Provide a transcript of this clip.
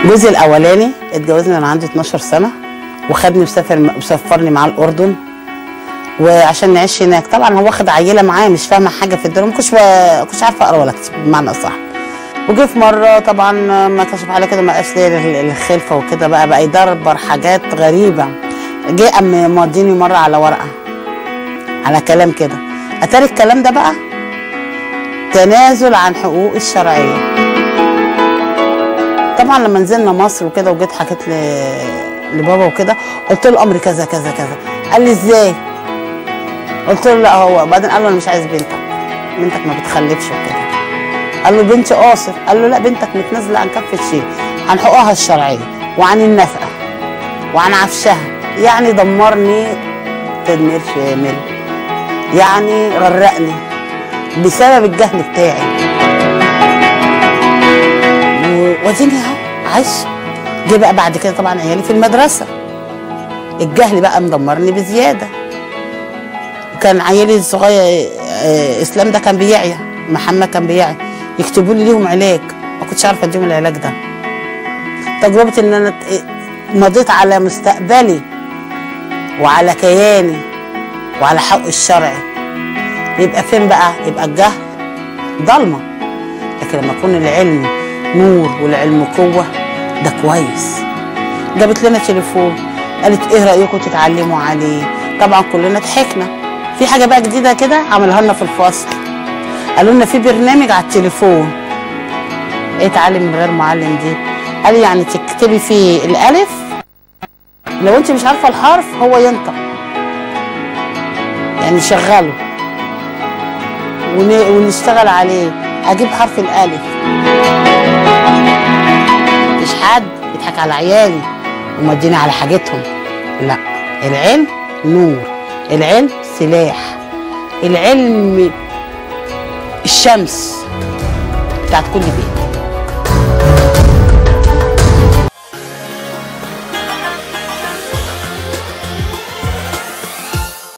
جوزي الاولاني اتجوزنا وانا عندي 12 سنه وخدني وسافر وسافرني معاه الاردن وعشان نعيش هناك طبعا هو واخد عيله معايا مش فاهمه حاجه في الدنيا ما كنتش ما كنتش عارفه اقرا ولا اكتب بمعنى اصح وجه في مره طبعا ما كشف عليه كده ما قاش لي الخلفه وكده بقى بقى يدربر حاجات غريبه جه قام موديني مره على ورقه على كلام كده اتاري الكلام ده بقى تنازل عن حقوق الشرعيه طبعا لما نزلنا مصر وكده وجيت حكيت ل... لبابا وكده قلت له الامر كذا كذا كذا قال لي ازاي قلت له لا هو بعدين قال له انا مش عايز بنتك بنتك ما بتخلفش وكده قال له بنتي قاصر قال له لا بنتك متنازله عن كافه شيء عن حقوقها الشرعيه وعن النفقه وعن عفشها يعني دمرني تدمير شامل يعني غرقني بسبب الجهل بتاعي واديني اهو عايش جه بقى بعد كده طبعا عيالي في المدرسه الجهل بقى مدمرني بزياده كان عيالي الصغير آه، اسلام ده كان بيعيا محمد كان بيعيا يكتبوا لي ليهم علاج ما كنتش عارفه اديهم العلاج ده تجربه ان انا ت- مضيت على مستقبلي وعلى كياني وعلى حق الشرعي يبقى فين بقى يبقى الجهل ضلمه لكن لما يكون العلم نور والعلم قوه ده كويس جابت لنا تليفون قالت ايه رايكم تتعلموا عليه طبعا كلنا ضحكنا في حاجه بقى جديده كده عملها لنا في الفصل قالوا لنا في برنامج على التليفون ايه تعلم من غير معلم دي قال لي يعني تكتبي فيه الالف لو انت مش عارفه الحرف هو ينطق يعني شغله ون... ونشتغل عليه اجيب حرف الالف مش حد يضحك على عيالي ومديني على حاجتهم لا العلم نور العلم سلاح العلم الشمس بتاعت كل بيت